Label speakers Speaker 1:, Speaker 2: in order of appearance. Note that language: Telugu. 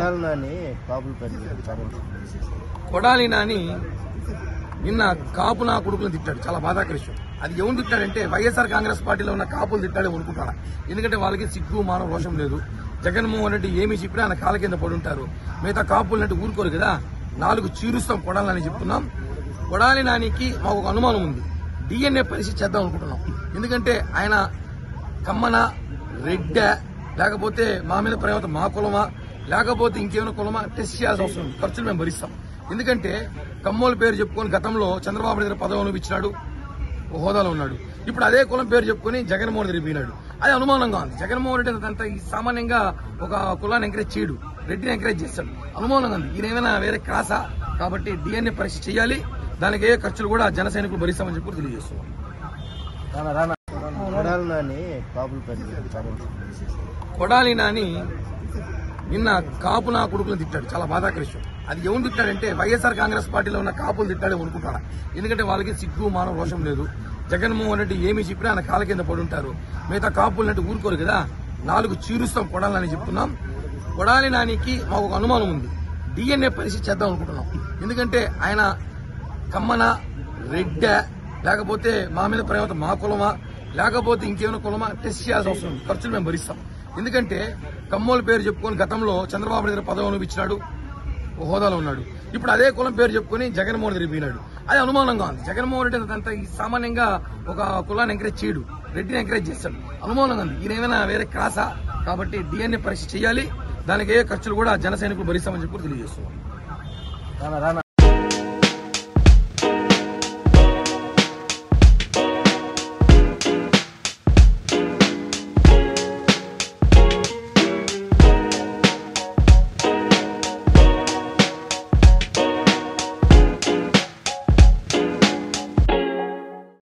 Speaker 1: కొడాలి నాని కాపులు పెట్టి
Speaker 2: కొడాలి నాని నిన్న కాపు నా కొడుకులను తిట్టాడు చాలా బాధాకర విషయం అది ఎవరు తిట్టాడంటే వైఎస్ఆర్ కాంగ్రెస్ పార్టీలో ఉన్న కాపులు తిట్టాడే అనుకుంటాడా ఎందుకంటే వాళ్ళకి సిగ్గు మానవ రోషం లేదు జగన్మోహన్ రెడ్డి ఏమి చెప్పినా ఆయన కాళ్ళ కింద పడి ఉంటారు మిగతా కాపులు అంటే ఊరుకోరు కదా నాలుగు చీరుస్తాం కొడాలని చెప్తున్నాం కొడాలి నానికి మాకు ఒక అనుమానం ఉంది డిఎన్ఏ పరిస్థితి చేద్దాం అనుకుంటున్నాం ఎందుకంటే ఆయన కమ్మన రెడ్డ లేకపోతే మా మీద ప్రేమత మా కులమా లేకపోతే ఇంకేమైనా కులమా టెస్ట్ చేయాల్సిన అవసరం ఉంది ఖర్చులు మేము భరిస్తాం ఎందుకంటే కమ్మోల పేరు చెప్పుకొని గతంలో చంద్రబాబు దగ్గర పదవి ఇచ్చినాడు ఓ హోదాలో ఉన్నాడు ఇప్పుడు అదే కులం పేరు చెప్పుకొని జగన్మోహన్ రెడ్డి పోయినాడు అది అనుమానంగా ఉంది జగన్మోహన్ రెడ్డి అంత ఈ సామాన్యంగా ఒక కులాన్ని ఎంకరేజ్ చేయడు రెడ్డిని ఎంకరేజ్ చేస్తాడు అనుమానంగా ఉంది ఈయన ఏమైనా వేరే క్రాసా కాబట్టి డిఎన్ఏ పరీక్ష చేయాలి దానికి ఏ ఖర్చులు కూడా జన సైనికులు భరిస్తామని చెప్పి తెలియజేస్తున్నాం
Speaker 1: రానా రానా కొడాలి నాని కాపులు పెట్టి
Speaker 2: కొడాలి నాని నిన్న కాపు నా కొడుకులను తిట్టాడు చాలా బాధాకర విషయం అది ఎవరు తిట్టాడంటే వైఎస్ఆర్ కాంగ్రెస్ పార్టీలో ఉన్న కాపులు తిట్టాడే అనుకుంటాడా ఎందుకంటే వాళ్ళకి సిగ్గు మానవ రోషం లేదు జగన్మోహన్ రెడ్డి ఏమి చెప్పినా ఆయన కాళ్ళ కింద పడి ఉంటారు మిగతా కాపులు అంటే ఊరుకోరు కదా నాలుగు చీరుస్తాం కొడాలని చెప్తున్నాం కొడాలి నానికి మాకు ఒక అనుమానం ఉంది డిఎన్ఏ పరిస్థితి చేద్దాం అనుకుంటున్నాం ఎందుకంటే ఆయన కమ్మన రెడ్డ లేకపోతే మా మీద ప్రేమత మా కులమా లేకపోతే ఇంకేమైనా కులమా టెస్ట్ చేయాల్సిన అవసరం ఉంది ఖర్చులు మేము భరిస్తాం ఎందుకంటే కమ్మోల పేరు చెప్పుకొని గతంలో చంద్రబాబు దగ్గర పదవి ఇచ్చినాడు ఓ హోదాలో ఉన్నాడు ఇప్పుడు అదే కులం పేరు చెప్పుకొని జగన్మోహన్ రెడ్డి పోయినాడు అది అనుమానంగా ఉంది జగన్మోహన్ రెడ్డి అంత ఈ సామాన్యంగా ఒక కులాన్ని ఎంకరేజ్ చేయడు రెడ్డిని ఎంకరేజ్ చేస్తాడు అనుమానంగా ఉంది ఈయన ఏమైనా వేరే క్రాసా కాబట్టి డిఎన్ఏ పరీక్ష చేయాలి దానికి ఏ ఖర్చులు కూడా జన సైనికులు భరిస్తామని చెప్పి తెలియజేస్తున్నాం
Speaker 1: రానా రానా